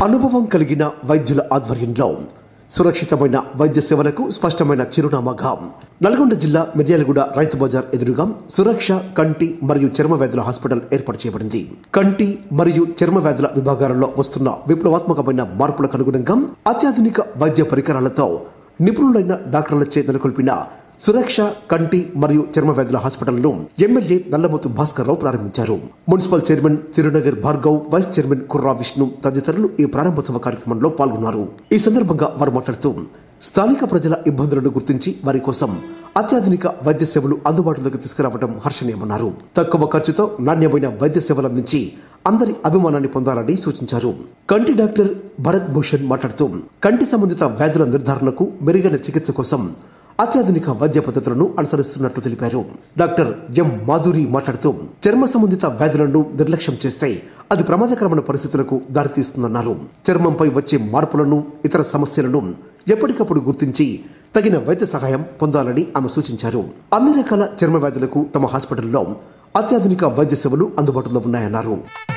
అనుభవం కలిగిన వైద్యుల ఆధ్వర్యంలో సురక్షితమైన వైద్య సేవలకు స్పష్టమైన చిరునామాగా నల్గొండ జిల్లా మిర్యాలగూడ రైతు బజార్ ఎదురుగా సురక్ష కంటి మరియు చర్మ వ్యాధుల హాస్పిటల్ ఏర్పాటు చేయబడింది కంటి మరియు చర్మ వ్యాధుల విభాగాలలో వస్తున్న విప్లవాత్మకమైన మార్పులకు అనుగుణంగా అత్యాధునిక వైద్య పరికరాలతో నిపుణులైన డాక్టర్లచే నెలకొల్పిన సురక్ష కంటి మరియు చర్మ వ్యాధుల హాస్పిటల్ను ఎమ్మెల్యే నల్లమోతు భాస్కర్ రావు ప్రారంభించారు municipal chairman Tirunagar Bhargav vice chairman Kurra Vishnu తదితరులు ఈ ప్రారంభోత్సవ కార్యక్రమంలో పాల్గొన్నారు ఈ సందర్భంగా వారు మాట్లాడుతూ స్థానిక ప్రజల ఇబ్బందులను గుర్తించి వారి కోసం అత్యాధునిక వైద్య సేవలు అందుబాటులోకి తీసుకురావడం హర్షణీయమన్నారు తక్కువ ఖర్చుతో నాణ్యమైన వైద్య సేవలు అందించి అందరి అభిమానాన్ని పొందాలని సూచించారు కంటి డాక్టర్ భరత్ భూషణ్ మాట్లాడుతూ కంటి సంబంధిత వ్యాధుల నిర్ధారణకు మెరుగైన చికిత్స కోసం అత్యాధునిక వైద్య పద్ధతులను అనుసరిస్తున్నట్లు తెలిపారు డాక్టర్ ఎం మాధురి మాట్లాడుతూ చర్మ సంబంధిత వ్యాధులను నిర్లక్ష్యం చేస్తే అది ప్రమాదకరమైన పరిస్థితులకు దారితీస్తుందన్నారు చర్మంపై వచ్చే మార్పులను ఇతర సమస్యలను ఎప్పటికప్పుడు గుర్తించి తగిన వైద్య సహాయం పొందాలని ఆమె సూచించారు అన్ని రకాల చర్మ వ్యాధులకు తమ హాస్పిటల్లో అత్యాధునిక వైద్య సేవలు అందుబాటులో ఉన్నాయన్నారు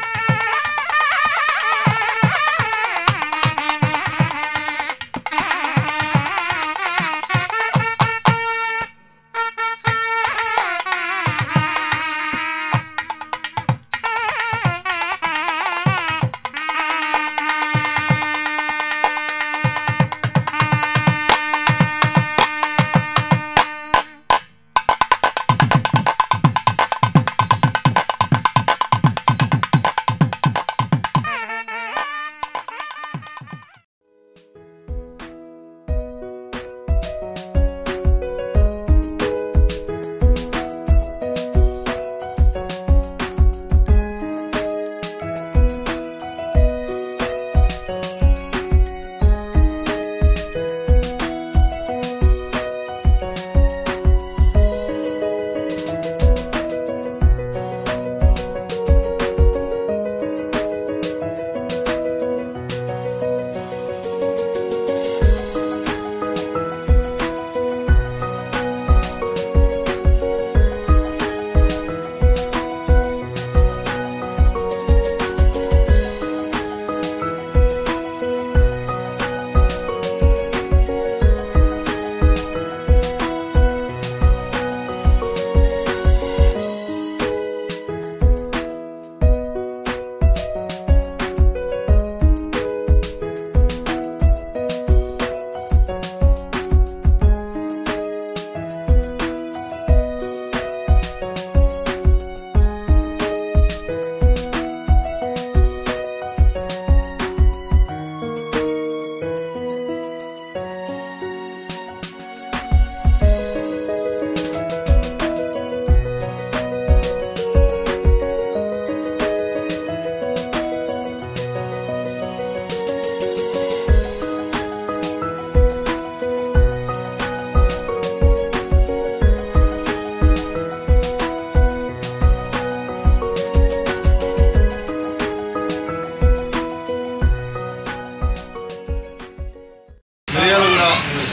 మిర్యాలగూడ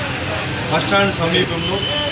బస్టాండ్ సమీపంలో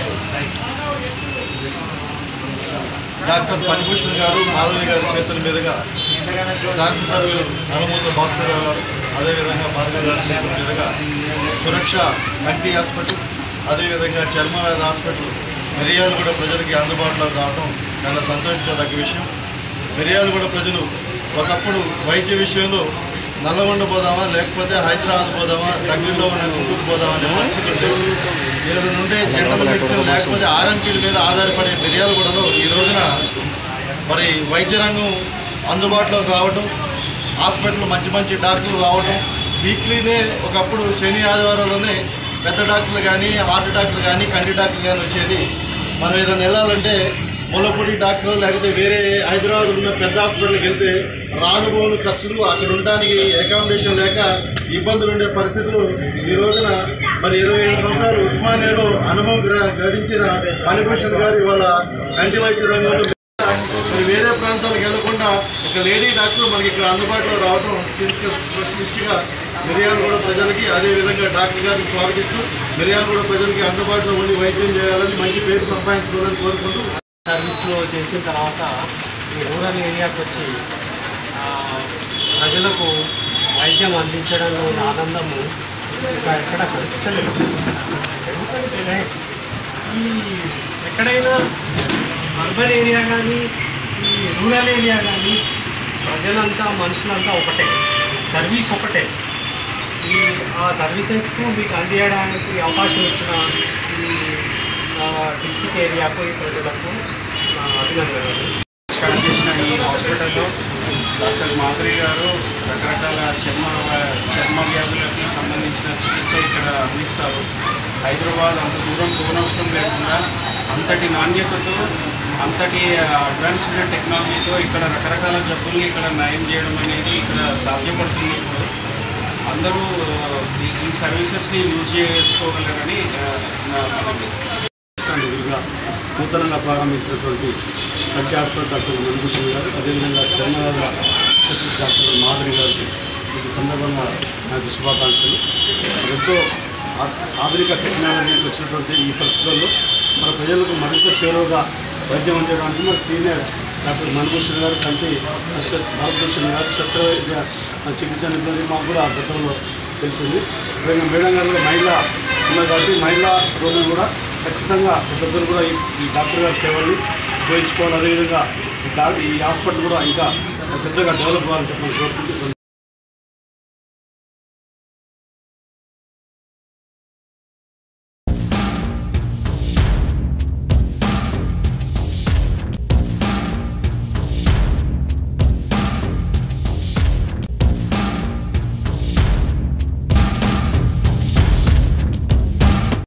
డాక్టర్ పనిభూషణ్ గారు మాధవి గారి చేతుల మీదుగా శాసనసభ్యులు నలమూత భాస్కర్ రావు గారు అదేవిధంగా భార్గవ్ గారి చేతుల మీదుగా సురక్ష కంటి హాస్పిటల్ అదేవిధంగా చర్మవ్యాధి హాస్పిటల్ మిర్యాలగూడ ప్రజలకి అందుబాటులోకి రావడం చాలా సంతోషించదగ్గ విషయం మిర్యాలగూడ ప్రజలు ఒకప్పుడు వైద్య విషయంలో నల్లగొండ పోదామా లేకపోతే హైదరాబాద్ పోదామా దగ్గరలో ఉన్న గుంటూరు పోదామా అనే పరిస్థితి ఉండేది. వీళ్ళ నుండే జనరల్ మెడిసిన్ లేకపోతే ఆర్ఎంపీల మీద ఆధారపడే మిర్యాలగూడలో ఈ రోజున మరి వైద్య రంగం అందుబాటులోకి రావడం హాస్పిటల్ మంచి మంచి డాక్టర్లు రావడం వీక్లీనే ఒకప్పుడు శని ఆదివారంలోనే పెద్ద డాక్టర్లు కానీ హార్ట్ డాక్టర్లు కానీ కంటి డాక్టర్లు కానీ వచ్చేది మనం ఏదైనా వెళ్ళాలంటే ముల్లపూడి డాక్టర్ లేకపోతే వేరే హైదరాబాద్ ఉన్న పెద్ద హాస్పిటల్కి వెళ్తే రానుబోను ఖర్చులు అక్కడ ఉండడానికి అకామిడేషన్ లేక ఇబ్బందులు ఉండే పరిస్థితులు ఈ రోజున మరి ఇరవై ఐదు సంవత్సరాలు ఉస్మానియాలో అనుభవం గ్ర- గడించిన మణిభూషణ్ గారు ఇవాళ కంటి వైద్య రంగంలో మరి వేరే ప్రాంతాలకు వెళ్లకుండా ఒక లేడీ డాక్టర్ మనకి ఇక్కడ అందుబాటులో రావడం స్కిల్స్ స్పెషలిస్ట్గా మిర్యాలగూడ ప్రజలకి అదేవిధంగా డాక్టర్ గారిని స్వాగతిస్తూ మిర్యాలగూడ ప్రజలకి అందుబాటులో ఉండి వైద్యం చేయాలని మంచి పేరు సంపాదించుకోవాలని కోరుకుంటూ సర్వీస్లో చేసిన తర్వాత ఈ రూరల్ ఏరియాకి వచ్చి ఆ, ప్రజలకు వైద్యం అందించడంలో ఉన్న ఆనందము ఇంకా ఎక్కడ కనిపించలేదు ఎందుకంటే ఈ ఎక్కడైనా అర్బన్ ఏరియా కానీ ఈ రూరల్ ఏరియా కానీ ప్రజలంతా మనుషులంతా ఒకటే సర్వీస్ ఒకటే ఈ ఆ సర్వీసెస్కు మీకు అందియడానికి అవకాశం ఇచ్చిన ఈ డిస్టిక్ ఏరియాకు ఈ ప్రజలకు నా అభినందనలు స్టార్ట్ చేసిన ఈ హాస్పిటల్లో డాక్టర్ మాధురి గారు రకరకాల చర్మ చర్మ వ్యాధులకి సంబంధించిన చికిత్స ఇక్కడ అందిస్తారు హైదరాబాద్ అంత దూరం పోనవసరం లేకుండా అంతటి నాణ్యతతో అంతటి అడ్వాన్స్డ్ టెక్నాలజీతో ఇక్కడ రకరకాల జబ్బుల్ని ఇక్కడ నయం చేయడం అనేది ఇక్కడ సాధ్యపడుతుంది ఇప్పుడు అందరూ ఈ- ఈ సర్వీసెస్ని యూజ్ చేసుకోగలరని ఆ, నా మనవి విధిగా నూతనంగా ప్రారంభించినటువంటి కంటి హాస్పిటల్ డాక్టర్ మణిభూషణ్ గారు అదేవిధంగా చర్మవ్యాధుల స్పెషలిస్ట్ డాక్టర్ మాధురి గారికి ఈ సందర్భంగా నాకు శుభాకాంక్షలు ఎంతో ఆ- ఆధునిక టెక్నాలజీకి వచ్చినటువంటి ఈ పరిస్థితుల్లో మన ప్రజలకు మరింత చేరువగా వైద్యం అందించడానికి మన సీనియర్ డాక్టర్ మణిభూషణ్ గారు కంటి శస్త్ర- భారతభూషణ్ గారు శస్త్రవైద్య చికిత్స నిపుణులు మాకు కూడా గతంలో తెలిసింది అదేవిధంగా మేడం గారు కూడా మహిళ ఉన్నారు కాబట్టి మహిళా రోగులు కూడా ఖచ్చితంగా ప్రతి కూడా ఈ ఈ డాక్టర్ గారి సేవల్ని ఉపయోగించుకోవాలి అదేవిధంగా ఈ డా- ఈ హాస్పిటల్ కూడా ఇంకా పెద్దగా డెవలప్ కావాలని చెప్పని కోరుకుంటూ